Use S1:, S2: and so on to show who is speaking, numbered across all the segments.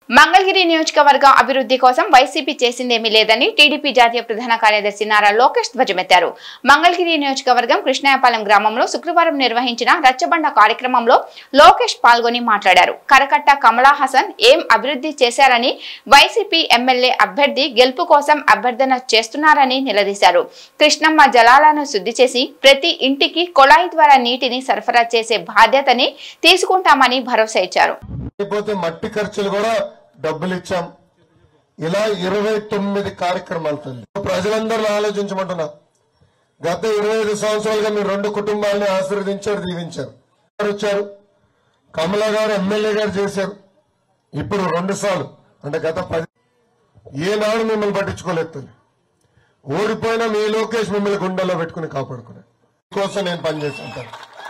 S1: మంగళగిరి నియోజకవర్గ అభివృద్ధి కోసం వైసీపీ చేసిందేమీ లేదని టీడీపీ జాతీయ ప్రధాన కార్యదర్శి నారా లోకేష్ ధ్వజమెత్తారు మంగళగిరి నియోజకవర్గం కృష్ణాయపాలెం గ్రామంలో శుక్రవారం నిర్వహించిన రచ్చబండ కార్యక్రమంలో లోకేష్ పాల్గొని మాట్లాడారు కరకట్ట కమలా హసన్ ఏం అభివృద్ధి చేశారని వైసీపీ ఎమ్మెల్యే అభ్యర్థి గెలుపు కోసం అభ్యర్థన చేస్తున్నారని నిలదీశారు కృష్ణమ్మ జలాలను శుద్ధి చేసి ప్రతి ఇంటికి కొళాయి ద్వారా నీటిని సరఫరా చేసే బాధ్యతని తీసుకుంటామని భరోసా ఇచ్చారు
S2: అయిపోతే మట్టి ఖర్చులు కూడా డబ్బులు ఇచ్చాం ఇలా ఇరవై తొమ్మిది కార్యక్రమాలు తల్లి ప్రజలందరూ ఆలోచించమంటున్నా గత ఇరవై ఐదు సంవత్సరాలుగా మీరు రెండు కుటుంబాలని ఆశీర్వదించారు దీవించారు గారు వచ్చారు కమలా గారు ఎమ్మెల్యే గారు చేశారు ఇప్పుడు రెండు సార్లు అంటే గత పది ఏనాడు మిమ్మల్ని పట్టించుకోలేదు తల్లి ఓడిపోయినా మీ లోకేష్ మిమ్మల్ని గుండెల్లో పెట్టుకుని కాపాడుకున్నాడు కోసం నేను పనిచేస్తుంటాను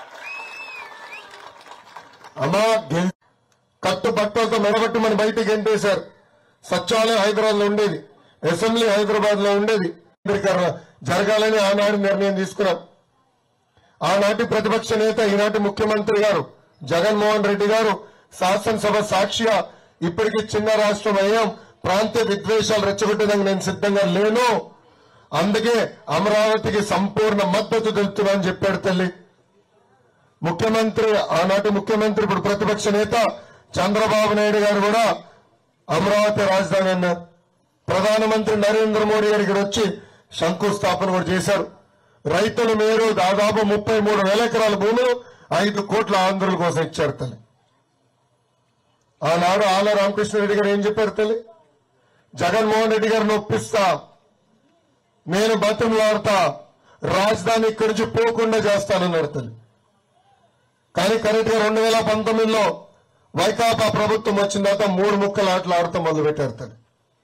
S2: అమ్మా గెల్ కట్టు బట్టలతో మెడబట్టి మన బయటికి గెంటేశారు సచివాలయం హైదరాబాద్ లో ఉండేది అసెంబ్లీ హైదరాబాద్ లో ఉండేది కేంద్రీకరణ జరగాలని ఆనాడు నిర్ణయం తీసుకున్నాం ఆనాటి ప్రతిపక్ష నేత ఈనాటి ముఖ్యమంత్రి గారు జగన్మోహన్ రెడ్డి గారు శాసనసభ సాక్షిగా ఇప్పటికీ చిన్న రాష్ట్రం అయ్యాం ప్రాంతీయ విద్వేషాలు రెచ్చగొట్టడానికి నేను సిద్ధంగా లేను అందుకే అమరావతికి సంపూర్ణ మద్దతు తెలుపుతున్నానని చెప్పాడు తల్లి ముఖ్యమంత్రి ఆనాటి ముఖ్యమంత్రి ఇప్పుడు ప్రతిపక్ష నేత చంద్రబాబు నాయుడు గారు కూడా అమరావతి రాజధాని అన్నారు ప్రధానమంత్రి నరేంద్ర మోడీ గారు ఇక్కడ వచ్చి శంకుస్థాపన కూడా చేశారు రైతుల మేరు దాదాపు ముప్పై మూడు వేల ఎకరాల భూములు ఐదు కోట్ల ఆంధ్రుల కోసం ఇచ్చారు తల్లి ఆనాడు ఆల రామకృష్ణారెడ్డి గారు ఏం చెప్పారు తల్లి జగన్మోహన్ రెడ్డి గారిని ఒప్పిస్తా నేను బతిమలాడతా రాజధాని ఇక్కడి నుంచి పోకుండా చేస్తానన్నాడు తల్లి కానీ కరెక్ట్ గా రెండు వేల పంతొమ్మిదిలో వైకాపా ప్రభుత్వం వచ్చిన తర్వాత మూడు ముక్కలు ఆటలు ఆడటం మొదలు పెట్టారు తల్లి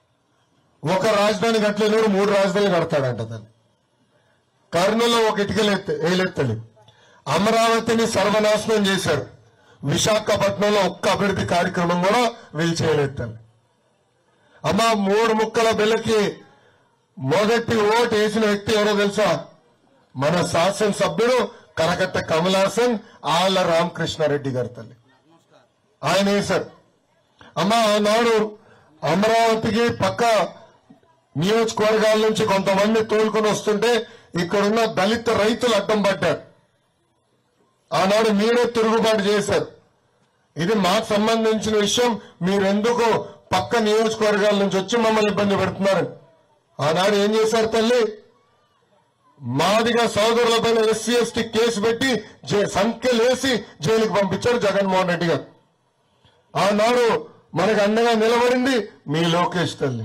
S2: ఒక రాజధాని కట్టలేను మూడు రాజధానులు కడతాడంట తల్లి కర్నూలులో ఒక ఇటుకలు వేయలేదు అమరావతిని సర్వనాశనం చేశారు విశాఖపట్నంలో ఒక్క అభివృద్ధి కార్యక్రమం కూడా వీళ్ళు చేయలేదు తల్లి అమ్మ మూడు ముక్కల బిల్లకి మొదటి ఓటు వేసిన వ్యక్తి ఎవరో తెలుసా మన శాసనసభ్యుడు కరకట్ట కమలాసన్ ఆళ్ల రామకృష్ణారెడ్డి గారి తల్లి ఆయన వేశారు అమ్మ ఆనాడు అమరావతికి పక్క నియోజకవర్గాల నుంచి కొంతమంది తోలుకొని వస్తుంటే ఇక్కడున్న దళిత రైతులు అడ్డం పడ్డారు ఆనాడు మీరే తిరుగుబాటు చేశారు ఇది మాకు సంబంధించిన విషయం మీరెందుకు పక్క నియోజకవర్గాల నుంచి వచ్చి మమ్మల్ని ఇబ్బంది పెడుతున్నారు ఆనాడు ఏం చేశారు తల్లి మాదిగా సోదరులపైన ఎస్సీ ఎస్టీ కేసు పెట్టి జై- సంఖ్యలేసి జైలుకి పంపించారు జగన్మోహన్ రెడ్డి గారు ఆనాడు మనకు అండగా నిలబడింది మీ లోకేష్ తల్లి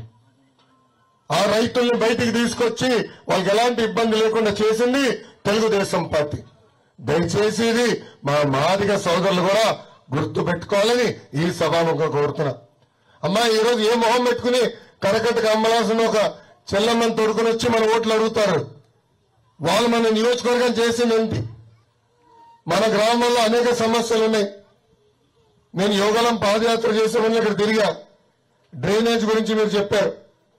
S2: ఆ రైతుల్ని బయటికి తీసుకొచ్చి వాళ్ళకి ఎలాంటి ఇబ్బంది లేకుండా చేసింది తెలుగుదేశం పార్టీ దయచేసి ఇది మా మాదిగ సోదరులు కూడా గుర్తు పెట్టుకోవాలని ఈ సభాముఖంగా కోరుతున్నా అమ్మా ఈ రోజు ఏ మొహం పెట్టుకుని కరకట్టకు అమ్మలాసిన ఒక చెల్లమ్మని తోడుకొని వచ్చి మన ఓట్లు అడుగుతారు వాళ్ళు మన నియోజకవర్గం చేసింది ఏంటి మన గ్రామంలో అనేక సమస్యలు ఉన్నాయి నేను యోగలం పాదయాత్ర చేసే వల్ల ఇక్కడ తిరిగా డ్రైనేజ్ గురించి మీరు చెప్పారు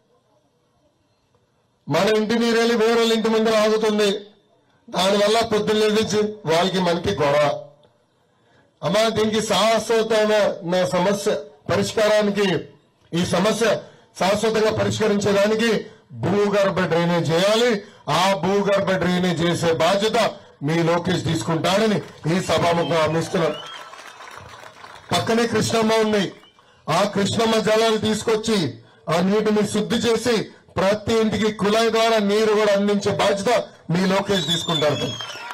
S2: మన ఇంటి నీరెళ్ళి వేరే వాళ్ళ ఇంటి ముందర ఆగుతుంది దానివల్ల పొద్దున్న లేచి వాళ్ళకి మనకి గొడవ అమ్మా దీనికి శాశ్వతమైన నా సమస్య పరిష్కారానికి ఈ సమస్య శాశ్వతంగా పరిష్కరించడానికి భూగర్భ డ్రైనేజ్ చేయాలి ఆ భూగర్భ డ్రైనేజ్ చేసే బాధ్యత మీ లోకేష్ తీసుకుంటాడని ఈ సభాముఖం అందిస్తున్నాం పక్కనే కృష్ణమ్మ ఉంది ఆ కృష్ణమ్మ జలాలు తీసుకొచ్చి ఆ నీటిని శుద్ధి చేసి ప్రతి ఇంటికి కుళాయి ద్వారా నీరు కూడా అందించే బాధ్యత మీ లోకేష్ తీసుకుంటారు